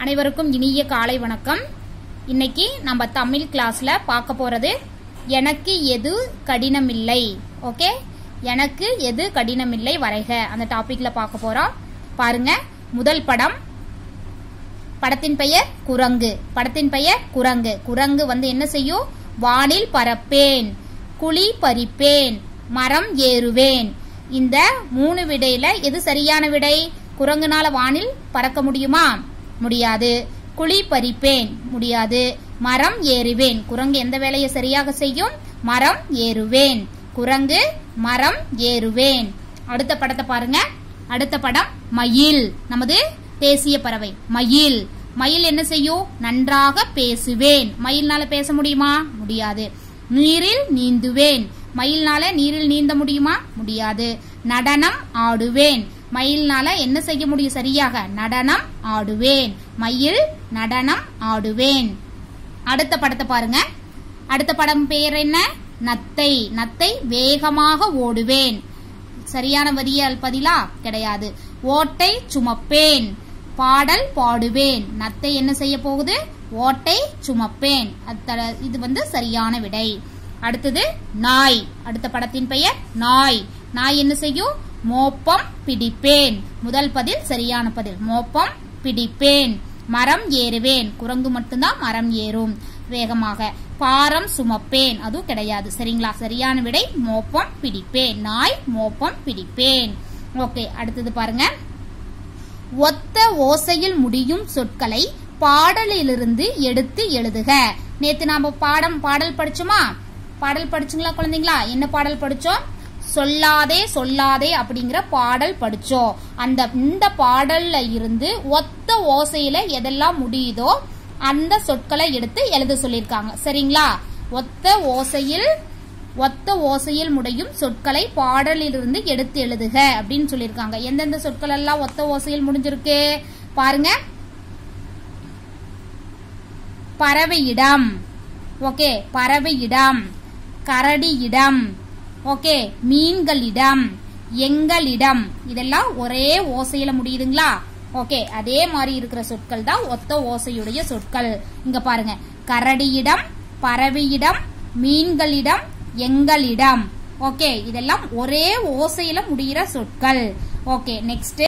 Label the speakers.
Speaker 1: அனைவருக்கும் இனிய காலை வணக்கம் இன்னைக்கு நம்ம தமிழ் கிளாஸ்ல பார்க்க போறது எனக்கு எது கடினமில்லை ஓகே எனக்கு எது கடினமில்லை வரைக அந்த டாபிக்ல பார்க்க போறோம் பாருங்க முதல் படம் படத்தின் பெயர் குரங்கு படத்தின் பெயர் குரங்கு குரங்கு வந்து என்ன செய்யும் வானில் பறப்பேன் குழி பறிப்பேன் மரம் ஏறுவேன் இந்த மூணு விடையில எது சரியான விடை குரங்குனால வானில் பறக்க முடியுமா முடியாது குழி பறிப்பேன் முடியாது மரம் ஏறுவேன் குரங்கு எந்த வேலையை சரியாக செய்யும் மரம் ஏறுவேன் குரங்கு மரம் ஏறுவேன் அடுத்த படத்தை பாருங்க அடுத்த படம் மயில் நமது தேசிய பறவை மயில் மயில் என்ன செய்யும் நன்றாக பேசுவேன் மயில்னால பேச முடியுமா முடியாது நீரில் நீந்துவேன் மயில்னால நீரில் நீந்த முடியுமா முடியாது நடனம் ஆடுவேன் மயில்னால என்ன செய்ய முடியும் சரியாக நடனம் ஆடுவேன் மயில் நடனம் ஆடுவேன் அடுத்த படத்தை பாருங்க அடுத்த படம் பேர் என்ன நத்தை நத்தை வேகமாக ஓடுவேன் சரியான வரியால் பதிலா கிடையாது ஓட்டை சுமப்பேன் பாடல் பாடுவேன் நத்தை என்ன செய்ய போகுது ஓட்டை சுமப்பேன் அத்த- இது வந்து சரியான விடை அடுத்தது நாய் அடுத்த படத்தின் பெயர் நாய் நாய் என்ன செய்யும் மோப்பம் பிடிப்பேன் முதல் பதில் சரியான பதில் மோப்பம் பிடிப்பேன் மரம் ஏறுவேன் குரங்கு மட்டும்தான் மரம் ஏறும் வேகமாக பாரம் சுமப்பேன் அதுவும் கிடையாது சரிங்களா சரியான விடை மோப்பம் பிடிப்பேன் நாய் மோப்பம் பிடிப்பேன் ஓகே அடுத்தது பாருங்க ஒத்த ஓசையில் முடியும் சொற்களை பாடலிலிருந்து எடுத்து எழுதுக நேத்து நாம பாடம் பாடல் படிச்சோமா பாடல் படிச்சுங்களா குழந்தைங்களா என்ன பாடல் படிச்சோம் சொல்லாதே சொல்லாதே அப்படிங்கிற பாடல் படிச்சோம் அந்த இந்த பாடல்ல இருந்து ஒத்த ஓசையில எதெல்லாம் முடியுதோ அந்த சொற்களை எடுத்து எழுத சொல்லியிருக்காங்க சரிங்களா ஒத்த ஓசையில் ஒத்த ஓசையில் முடியும் சொற்களை பாடலிலிருந்து எடுத்து எழுதுக அப்படின்னு சொல்லியிருக்காங்க எந்தெந்த சொற்கள் எல்லாம் ஒத்த ஓசையில் முடிஞ்சிருக்கு பாருங்க பறவையிடம் ஓகே பறவையிடம் கரடியிடம் ஓகே மீன்களிடம் எங்களிடம் இதெல்லாம் ஒரே ஓசையில முடியுதுங்களா ஓகே அதே மாதிரி இருக்கிற சொற்கள் தான் ஒத்த ஓசையுடைய சொற்கள் இங்க பாருங்க கரடியிடம் பறவையிடம் மீன்களிடம் எங்களிடம் ஓகே இதெல்லாம் ஒரே ஓசையில முடிகிற சொற்கள் ஓகே நெக்ஸ்ட்